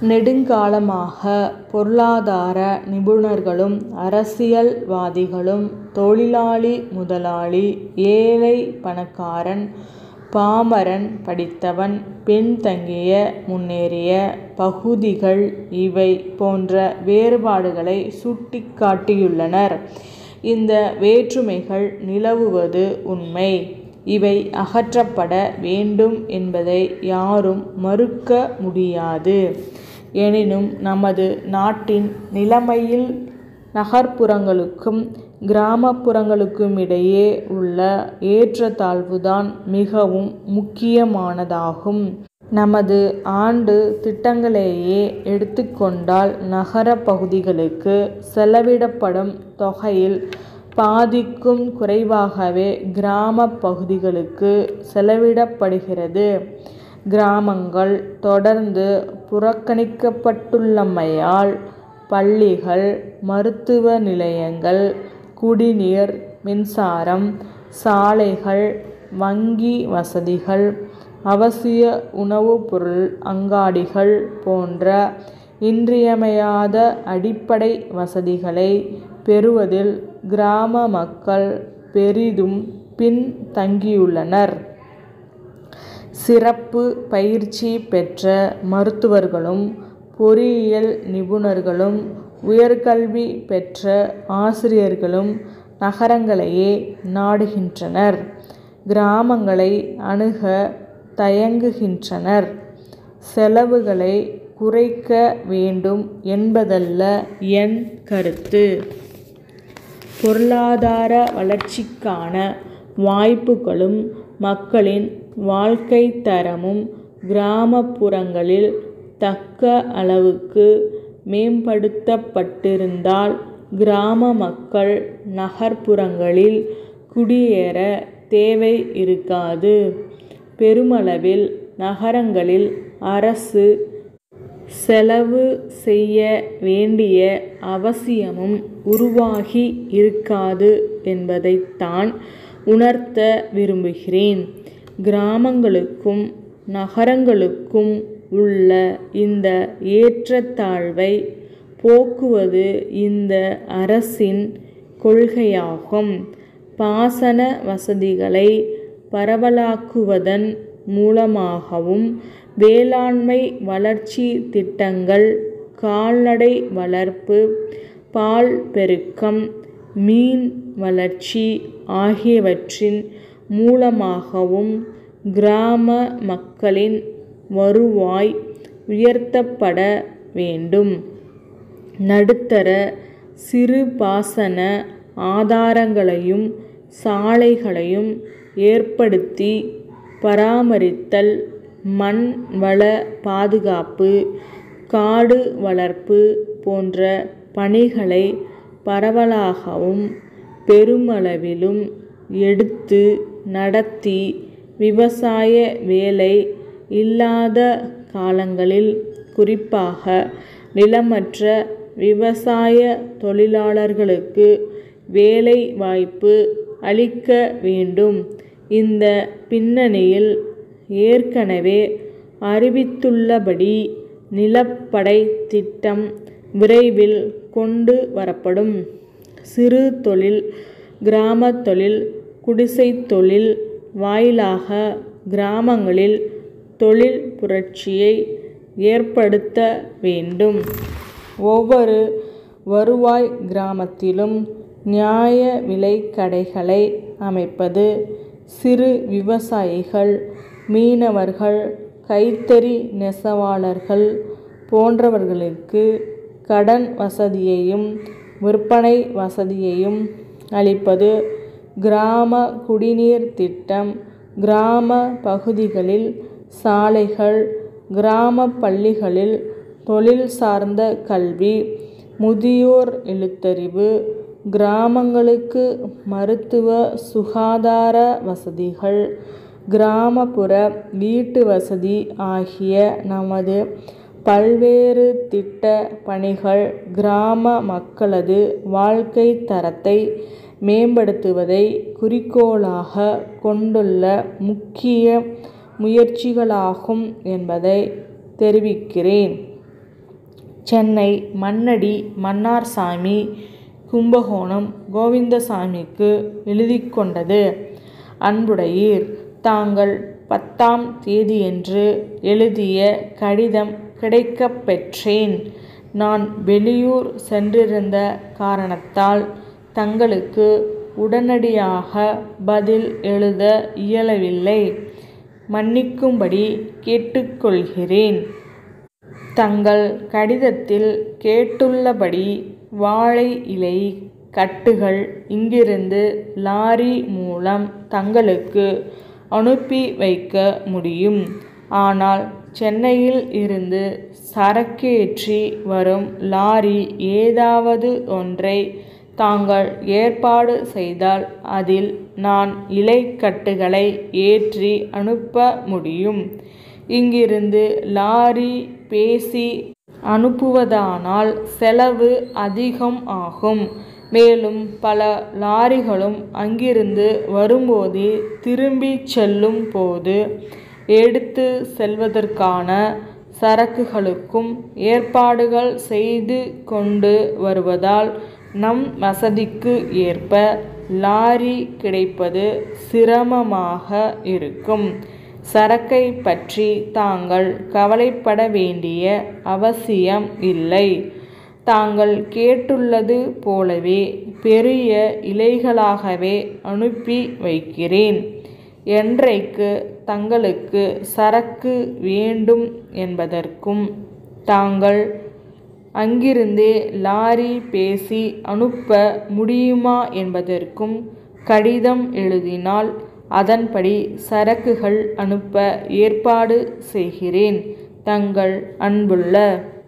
நெடுங்காலமாக பொருளாதார நிபுணர்களும் அரசியல்வாதிகளும் தொழிலாளி முதலாளி ஏழை பணக்காரன் பாமரன் படித்தவன் பின்தங்கிய முன்னேறிய பகுதிகள் இவை போன்ற வேறுபாடுகளை சுட்டிக் காட்டியுள்ளனர். இந்த வேற்றுமைகள் நிலவுவது உண்மை. இவை அகற்றப்பட வேண்டும் என்பதை யாரும் மறுக்க முடியாது. எனினும் நமது நாட்டின் நிலைமையில் நகர்ப்புறங்களுக்கும் கிராமப்புறங்களுக்குமிடையே உள்ள ஏற்றத்தாழ்வுதான் மிகவும் முக்கியமானதாகும். நமது ஆண்டு திட்டங்களையே எடுத்துக் கொண்டால் நகரப் பகுதிகளுக்கு செலவிடப்படும் தொகையில் பாதிக்கும் குறைவாகவே கிராமப் பகுதிகளுக்கு செலவிடப்படுகிறது. கிராமங்கள் தொடர்ந்து புறக்கணிக்கப்பட்டுள்ளமையால் பள்ளிகள் மருத்துவ நிலையங்கள் குடிநீர் மின்சாரம் சாலைகள் வங்கி வசதிகள் அவசிய உணவுப்பொருள் அங்காடிகள் போன்ற இன்றியமையாத அடிப்படை வசதிகளை பெறுவதில் கிராம மக்கள் பெரிதும் பின் தங்கியுள்ளனர். சிறப்பு பயிற்சி பெற்ற மருத்துவர்களும் பொறியியல் நிபுணர்களும் உயர்கல்வி பெற்ற ஆசிரியர்களும் நகரங்களையே நாடுகின்றனர். கிராமங்களை அணுக தயங்குகின்றனர். செலவுகளை குறைக்க வேண்டும் என்பதல்ல என் கருத்து. பொருளாதார வளர்ச்சிக்கான வாய்ப்புகளும் மக்களின் வாழ்க்கைத் தரமும் கிராமப்புறங்களில் தக்க அளவுக்கு மேம்படுத்தப்பட்டிருந்தால் கிராம மக்கள் நகர்ப்புறங்களில் குடியேற தேவை இருக்காது. பெருமளவில் நகரங்களில் அரசு செலவு செய்ய வேண்டிய அவசியமும் உருவாகி இருக்காது என்பதைத்தான் உணர்த்த விரும்புகிறேன். கிராமங்களுக்கும் நகரங்களுக்கும் உள்ள இந்த ஏற்றத்தாழ்வை போக்குவது இந்த அரசின் கொள்கையாகும். பாசன வசதிகளை பரவலாக்குவதன் மூலமாகவும் வேளாண்மை வளர்ச்சி திட்டங்கள் கால்நடை வளர்ப்பு பால் பெருக்கம் மீன் வளர்ச்சி ஆகியவற்றின் மூலமாகவும் கிராம மக்களின் வருவாய் உயர்த்தப்பட வேண்டும். நடுத்தர சிறுபாசன ஆதாரங்களையும் சாலைகளையும் ஏற்படுத்தி பராமரித்தல் மண் வள பாதுகாப்பு காடு வளர்ப்பு போன்ற பணிகளை பரவலாகவும் பெருமளவிலும் எடுத்து நடத்தி விவசாய வேலை இல்லாத காலங்களில் குறிப்பாக நிலமற்ற விவசாய தொழிலாளர்களுக்கு வேலை வாய்ப்பு அளிக்க வேண்டும். இந்த பின்னணியில் ஏற்கனவே அறிவித்துள்ளபடி நிலப்படை திட்டம் விரைவில் கொண்டு வரப்படும். சிறு தொழில் கிராமத் தொழில் குடிசைத் தொழில் வாயிலாக கிராமங்களில் தொழில் புரட்சியை ஏற்படுத்த வேண்டும். ஒவ்வொரு வருவாய் கிராமத்திலும் நியாய விலைக் கடைகளை அமைப்பது சிறு விவசாயிகள் மீனவர்கள் கைத்தறி நெசவாளர்கள் போன்றவர்களுக்கு கடன் வசதியையும் விற்பனை வசதியையும் அளிப்பது கிராம குடிநீர் திட்டம் கிராம பகுதிகளில் சாலைகள் கிராமப் பள்ளிகளில் தொழில் சார்ந்த கல்வி முதியோர் எழுத்தறிவு கிராமங்களுக்கு மருத்துவ சுகாதார வசதிகள் கிராமப்புற வீட்டுவசதி ஆகிய நமது பல்வேறு திட்ட பணிகள் கிராம மக்களது வாழ்க்கைத் தரத்தை மேம்படுத்துவதை குறிக்கோளாக கொண்டுள்ள முக்கிய முயற்சிகளாகும் என்பதை தெரிவிக்கிறேன். சென்னை மண்ணடி மன்னார்சாமி கும்பகோணம் கோவிந்தசாமிக்கு எழுதிக் கொண்டது அன்புடையீர் தாங்கள் பத்தாம் தேதியன்று எழுதிய கடிதம் கிடைக்கப் பெற்றேன் நான் வெளியூர் சென்றிருந்த காரணத்தால் தங்களுக்கு உடனடியாக பதில் எழுத இயலவில்லை மன்னிக்கும்படி கேட்டுக்கொள்கிறேன் தங்கள் கடிதத்தில் கேட்டுள்ளபடி வாழை இலை கட்டுகள் இங்கிருந்து லாரி மூலம் தங்களுக்கு அனுப்பி வைக்க முடியும் ஆனால் சென்னையில் இருந்து சரக்கேற்றி வரும் லாரி ஏதாவது ஒன்றை தாங்கள் ஏற்பாடு செய்தால் அதில் நான் இலைக்கட்டுகளை ஏற்றி அனுப்ப முடியும் இங்கிருந்து லாரி பேசி அனுப்புவதானால் செலவு அதிகம் ஆகும் மேலும் பல லாரிகளும் அங்கிருந்து வரும்போது திரும்பி செல்லும் போது எடுத்து செல்வதற்கான சரக்குகளுக்கும் ஏற்பாடுகள் செய்து கொண்டு வருவதால் நம் வசதிக்கு ஏற்ப லாரி கிடைப்பது சிரமமாக இருக்கும் சரக்கை பற்றி தாங்கள் கவலைப்பட வேண்டிய அவசியம் இல்லை தாங்கள் கேட்டுள்ளது போலவே பெரிய இலைகளாகவே அனுப்பி வைக்கிறேன் என்றைக்கு தங்களுக்கு சரக்கு வேண்டும் என்பதற்கும் தாங்கள் அங்கிருந்தே லாரி பேசி அனுப்ப முடியுமா என்பதற்கும் கடிதம் எழுதினால் அதன்படி சரக்குகள் அனுப்ப ஏற்பாடு செய்கிறேன் தங்கள் அன்புள்ள